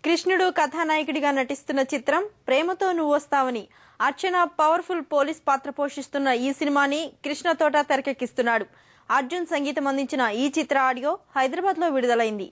కృష్ణుడు కథానాయకుడిగా నటిస్తున్న చిత్రం ప్రేమతో నువ్వు వస్తావని అర్చన పవర్ఫుల్ పోలీస్ పాత్ర పోషిస్తున్న ఈ సినిమాని కృష్ణ తోట తెరకెక్కిస్తున్నాడు అర్జున్ సంగీతం అందించిన ఈ చిత్ర ఆడియో హైదరాబాద్ లో విడుదలైంది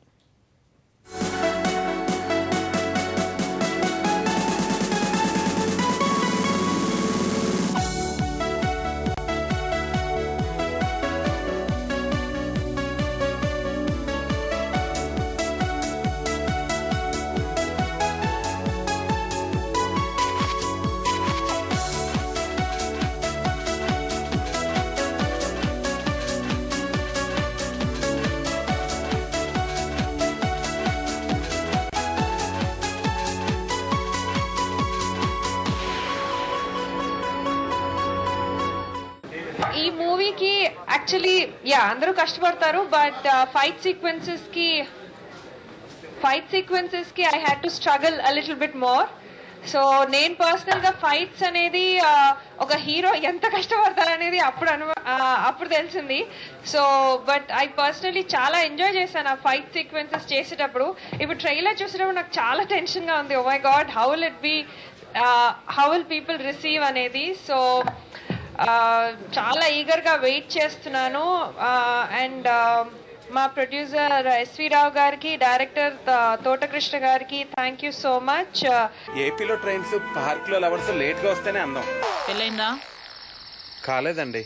ఈ మూవీకి యాక్చువల్లీ యా అందరూ కష్టపడతారు బట్ ఫైట్ సీక్వెన్సెస్ కి ఫైట్ సీక్వెన్సెస్ కి I had to struggle a little bit more so నేను పర్సనల్ గా ఫైట్స్ అనేది uh, ఒక హీరో ఎంత కష్టపడతారనేది అప్పుడు అను uh, అప్పుడు తెలిసింది సో బట్ ఐ పర్సనలీ చాలా ఎంజాయ్ చేశాను ఆ ఫైట్ సీక్వెన్సెస్ చేసేటప్పుడు ఇప్పుడు ట్రైలర్ చూసేటప్పుడు నాకు చాలా టెన్షన్ గా ఉంది oh my God how will it be how will people receive అనేది సో చాలా ఈగర్ గా వెయిట్ చేస్తున్నాను అండ్ మా ప్రొడ్యూసర్ ఎస్వి రావు గారికి డైరెక్టర్ తోటకృష్ణ గారికి థ్యాంక్ యూ సో మచ్ ఏపీలో ట్రైన్స్ పార్క్ లో లవర్స్ లేట్ గా వస్తేనే అందం పెళ్ళైందా కాలేదండి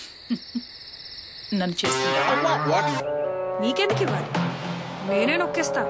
నన్ను చేసుకుంటా వాట్ నీకెందుకు ఇవ్వాలి నేనే నొక్కేస్తా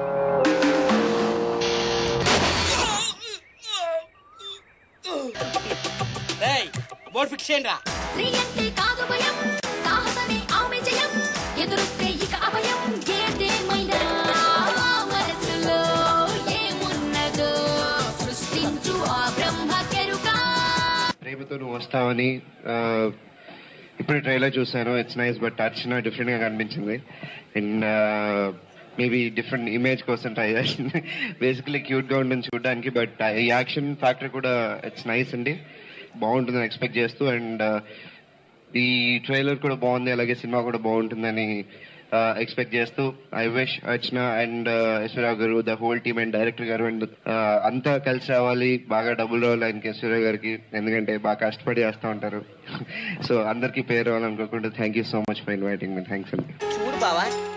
బోర్డు ఫిక్స్ చేయండి రా స్త్రీ అంటే కాదు భయం సాహసమే ఆమె జయం ఎదురుస్తే ఇక అభయం ఏదేమైనా మనసులో ఏమున్నదో సృష్టించు ఆ బ్రహ్మ కెరుక ప్రేమతో నువ్వు వస్తావని ఆ, ఇప్పుడు ట్రైలర్ చూసాను it's nice but Archana different గా కనిపించింది అండ్ మేబీ డిఫరెంట్ ఇమేజ్ కోసం ట్రై చేసింది బేసికలీ క్యూట్ గా ఉంటుంది చూడడానికి బట్ ఈ యాక్షన్ ఫ్యాక్టర్ కూడా ఇట్స్ నైస్ అండి బాగుంటుందని ఎక్స్పెక్ట్ చేస్తూ అండ్ ఈ ట్రైలర్ కూడా బాగుంది అలాగే సినిమా కూడా బాగుంటుందని ఎక్స్పెక్ట్ చేస్తూ I wish Archana and Yashwarao గారు the whole team and director గారు అండ్ అంతా కలిసి రావాలి బాగా డబ్బులు రావాలి ఆయనకి యశ్వరావు గారికి ఎందుకంటే బాగా కష్టపడి చేస్తూ ఉంటారు సో అందరికీ పేరు రావాలనుకోకుండా thank you so much for inviting me thanks అండి చూడు బావా